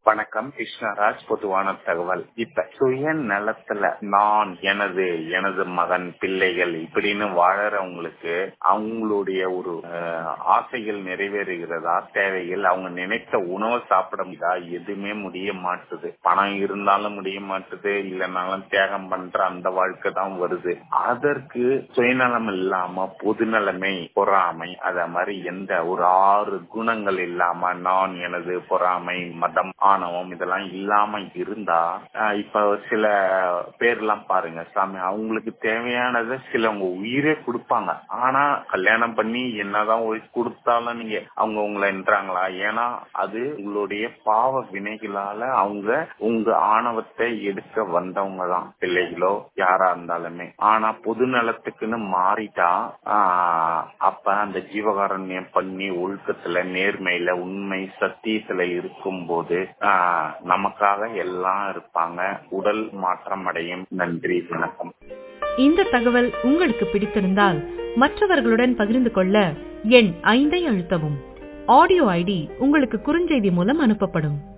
வணக்கம் கிருஷ்ணராஜ் பொதுவான தகவல் இப்ப சுய நலத்துல நான் எனது எனது மகன் பிள்ளைகள் இப்படின்னு வாழறவங்களுக்கு அவங்களுடைய ஒரு அஹ், ஆசைகள் நிறைவேறுகிறதா தேவைகள் அவங்க நினைத்த உணவை சாப்பிட முடியுதா எதுவுமே முடிய மாட்டுது பணம் இருந்தாலும் முடிய மாட்டுது இல்லைனாலும் தியாகம் பண்ற அந்த வாழ்க்கை தான் வருது அதற்கு சுயநலம் இல்லாம பொதுநலமை பொறாமை அத மாதிரி எந்த ஒரு ஆறு குணங்கள் இல்லாம நான் எனது பொறாமை மதம் ஆணவம் இதெல்லாம் இல்லாம இருந்தா ஆஹ் இப்ப சில பேர்லாம் பாருங்க சாமி அவங்களுக்கு தேவையானதை சிலவங்க உயிரே கொடுப்பாங்க ஆனா கல்யாணம் பண்ணி என்னதான் உயிர் கொடுத்தாலும் நீங்க அவங்க உங்களை என்றாங்களா ஏன்னா அது உங்களுடைய பாவ வினைகளால அவங்க உங்க ஆணவத்தை எடுக்க வந்தவங்க தான் பிள்ளைகளோ யாரா இருந்தாலுமே ஆனா பொது நலத்துக்குன்னு மாறிட்டா ஆஹ் அப்ப அந்த ஜீவகாரண்யம் பண்ணி ஒழுக்கத்துல நேர்மையில உண்மை சத்தியத்துல இருக்கும் போது ஆஹ் நமக்காக எல்லாம் இருப்பாங்க உடல் மாற்றம் அடையும் நன்றி வணக்கம் இந்த தகவல் உங்களுக்கு பிடித்திருந்தால் மற்றவர்களுடன் பகிர்ந்து கொள்ள எண் ஐந்தை அழுத்தவும் ஆடியோ ஐடி உங்களுக்கு குறுஞ்செய்தி மூலம் அனுப்பப்படும்